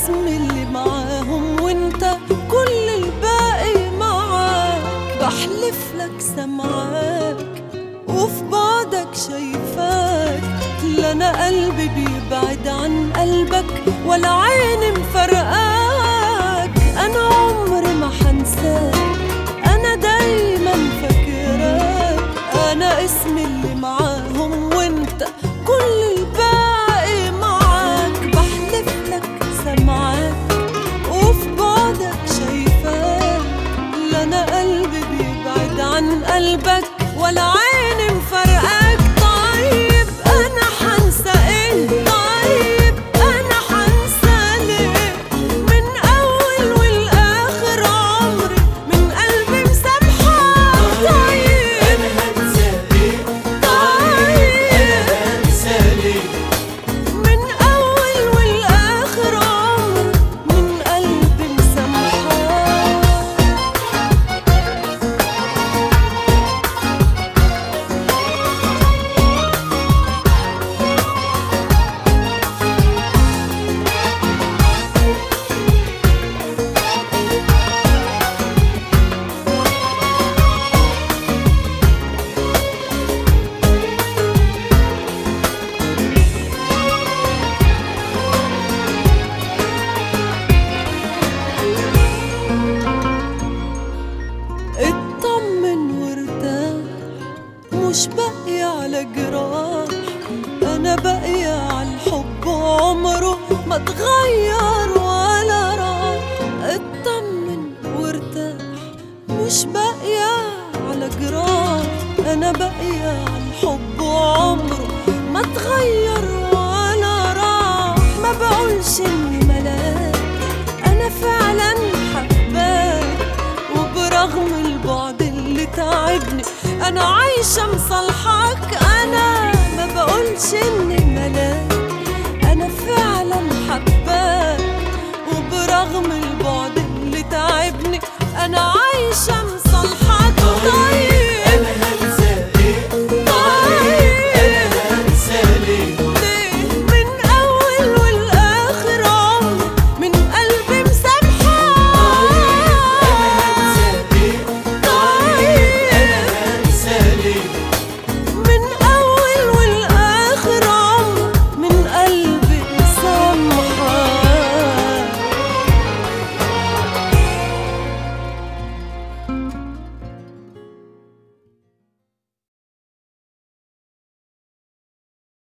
اسمي اللي معاهم وانت كل الباقي معاك بحلف لك سمعاك وفي بعدك شايفاك لا انا قلبي بيبعد عن قلبك ولا عيني مفرقاك انا عمري ما حنساك انا دايما فاكراك انا اسمي اللي معاهم وانت كل الباقي معاك بحلف لك سمعاك وفي بعدك شايفاك لا انا قلبي بيبعد عن قلبك ولا عيني مفرقاك طيب انا حنسى ايه طيب انا حنسى ليه من اول والاخر عمري من قلبي مسامحاك طيب طيب من أول والآخر عمر من قلبي مسامحاك اطمن وارتاح مش باقية على جراح أنا باقية على الحب عمره ما اتغير ولا راح اطمن وارتاح مش باقية على جراح أنا باقية على الحب عمره ما اتغير ولا راح ما بقولش إني ملاك أنا فعلا حباك وبرغم البعد اللي تعبني انا عايشة مصالحاك انا ما بقولش اني ملاك انا فعلا حباك وبرغم البعد اللي تعبني انا